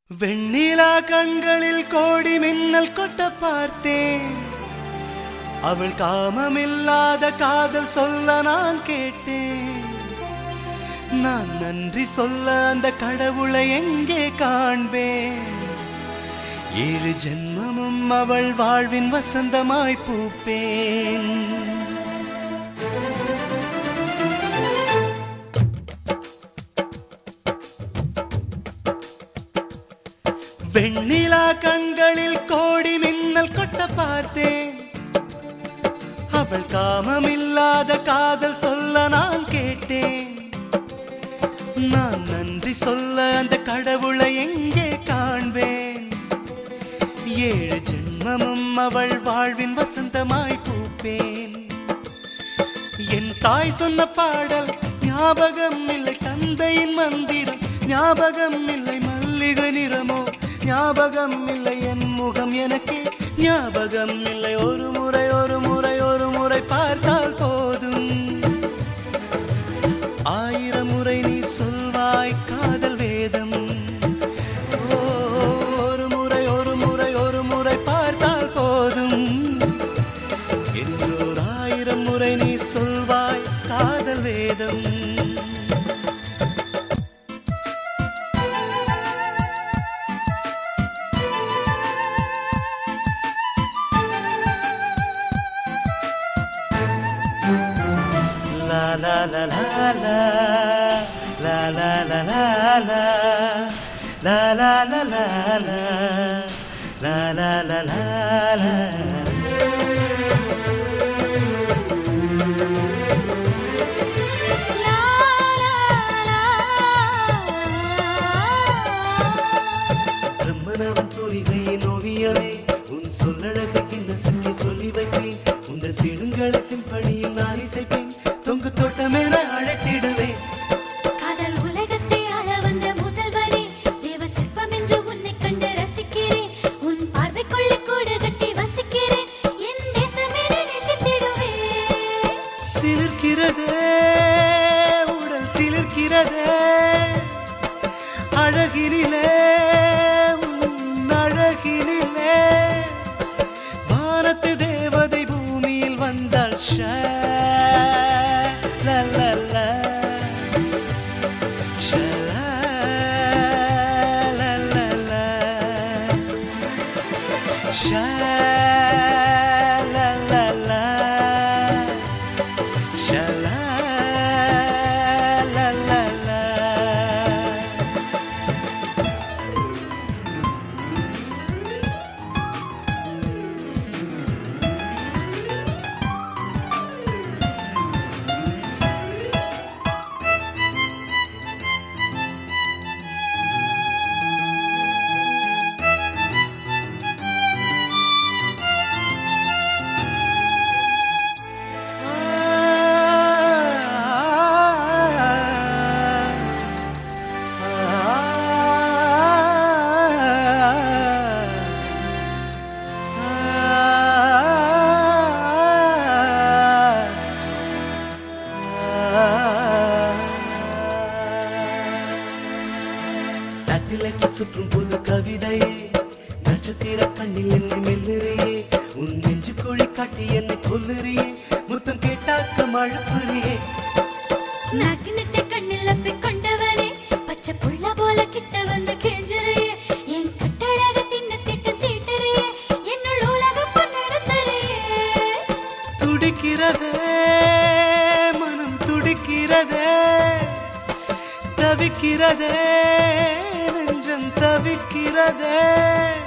வெண்ணிலா கண்களில் கோடி மின்னல் கொட்ட பார்த்தேன் அவள் காமமில்லாத காதல் சொல்ல நான் கேட்டேன் நான் நன்றி சொல்ல அந்த கடவுளை எங்கே காண்பேன் ஏழு ஜென்மமும் அவள் வாழ்வின் வசந்தமாய் பூப்பேன் வெண்ணிலா கண்களில் கோடி மின்னல் கொட்ட பார்த்தேன் அவள் காமமில்லாத காதல் சொல்ல நான் கேட்டேன் நான் நன்றி சொல்ல அந்த கடவுளை எங்கே காண்பேன் ஏழு ஜென்மமும் அவள் வாழ்வின் வசந்தமாய் பூப்பேன் என் தாய் சொன்ன பாடல் ஞாபகம் இல்லை தந்தையின் மந்திரம் ஞாபகம் இல்லை மல்லிகை நிறமோ ஞாபகம் இல்லை என் முகம் எனக்கு ஞாபகம் இல்லை ஒரு முறை ஒரு முறை ஒரு முறை பார்த்தால் போதும் ஆயிரம் முறை நீ சொல்வாய் காதல் வேதம் ஓ, ஒரு முறை ஒரு முறை ஒரு முறை பார்த்தால் போதும் என்றோர் ஆயிரம் முறை நீ சொல்வாய் காதல் வேதம் La la la la la La la la la la La la la la la La la la la la பிரம்மனவன் தூரிகையின் ஓவியமே உன் சொல்லழகு கிண்ண சக்தி சொல்லி வைப்பேன் உங்கள் திடுங்களை சிம்பணியில் நான் இசைப்பேன் தொங்கு தோட்டமென அழைத்திடுவேன் காதல் உலகத்தை ஆள வந்த முதல்வனே தேவ சிற்பம் என்று உன்னை கண்டு ரசிக்கிறேன் உன் பார்வைக்குள்ளே கூடு கட்டி வசிக்கிறேன் என் தேசமே நேசித்திடுவேன் சிலிர்க்கிறதே உடல் சிலிர்க்கிறதே அழகினிலே உன் அழகினிலே வானத்து தேவதை பூமியில் வந்தாள் ஷா, லா, லா, லா. ஷா, லா, லா, லா, லா. ஷா, லா, லா, லா. Sha-la, la, la, la. சாட்டிலைட்டில் சுற்றும் புது கவிதையே நட்சத்திர கண்ணில் என்னை மெல்லுறியே உன் நெஞ்சு கோழி காட்டி என்னை கொல்லுறியே முத்தம் கேட்டாக்க மழப்புறியே நாக்கு நெட்டை கண்ணில் அப்பி கொண்டவனே பச்சை புள்ள போல கிட்ட வந்து கெஞ்சுறியே என் கட்டழக தின்ன திட்டு தீட்டுறியே என்னுள் உலக பொன்னெடுத்தறியே துடிக்கிறதே மனம் துடிக்கிறதே தவிக்கிறதே நெஞ்சம் தவிக்கிறதே